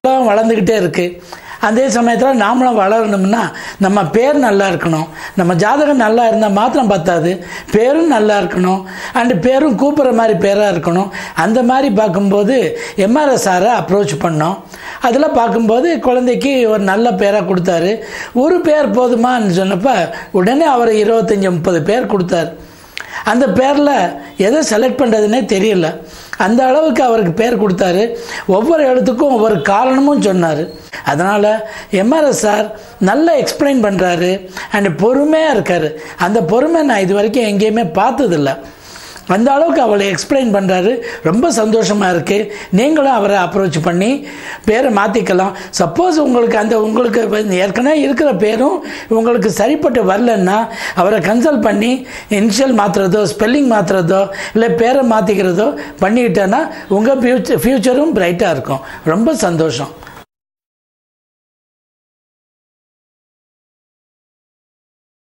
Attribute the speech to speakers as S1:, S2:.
S1: உலகம் வளர்ந்துக்கிட்டே இருக்குது அதே சமயத்தில் நாமளும் வளரணும்னா நம்ம பேர் நல்லா இருக்கணும் நம்ம ஜாதகம் நல்லா இருந்தால் மாத்திரம் பத்தாது பேரும் நல்லா இருக்கணும் அண்டு பேரும் கூப்பிட்ற மாதிரி பேராக இருக்கணும் அந்த மாதிரி பார்க்கும்போது எம்ஆர்எஸ் சாரை அப்ரோச் பண்ணோம் அதில் பார்க்கும்போது குழந்தைக்கு ஒரு நல்ல பேராக கொடுத்தாரு ஒரு பேர் போதுமான்னு சொன்னப்போ உடனே அவர் இருபத்தஞ்சி முப்பது பேர் கொடுத்தாரு அந்த பேரில் எதை செலக்ட் பண்ணுறதுனே தெரியல அந்த அளவுக்கு அவருக்கு பேர் கொடுத்தாரு ஒவ்வொரு எழுத்துக்கும் ஒவ்வொரு காரணமும் சொன்னார் அதனால் எம்ஆர்எஸ் சார் நல்லா எக்ஸ்பிளைன் பண்ணுறாரு அண்ட் பொறுமையாக இருக்கார் அந்த பொறுமை நான் இது வரைக்கும் எங்கேயுமே பார்த்ததில்ல அந்த அளவுக்கு அவளை எக்ஸ்பிளைன் பண்ணுறாரு ரொம்ப சந்தோஷமாக இருக்குது நீங்களும் அவரை அப்ரோச் பண்ணி பேரை மாற்றிக்கலாம் சப்போஸ் உங்களுக்கு அந்த உங்களுக்கு வந்து ஏற்கனவே இருக்கிற பேரும் உங்களுக்கு சரிப்பட்டு வரலன்னா அவரை கன்சல்ட் பண்ணி இனிஷியல் மாற்றுறதோ ஸ்பெல்லிங் மாற்றுறதோ இல்லை பேரை மாற்றிக்கிறதோ பண்ணிக்கிட்டேன்னா உங்கள் ஃப்யூச்சர் ஃப்யூச்சரும் பிரைட்டாக இருக்கும் ரொம்ப சந்தோஷம்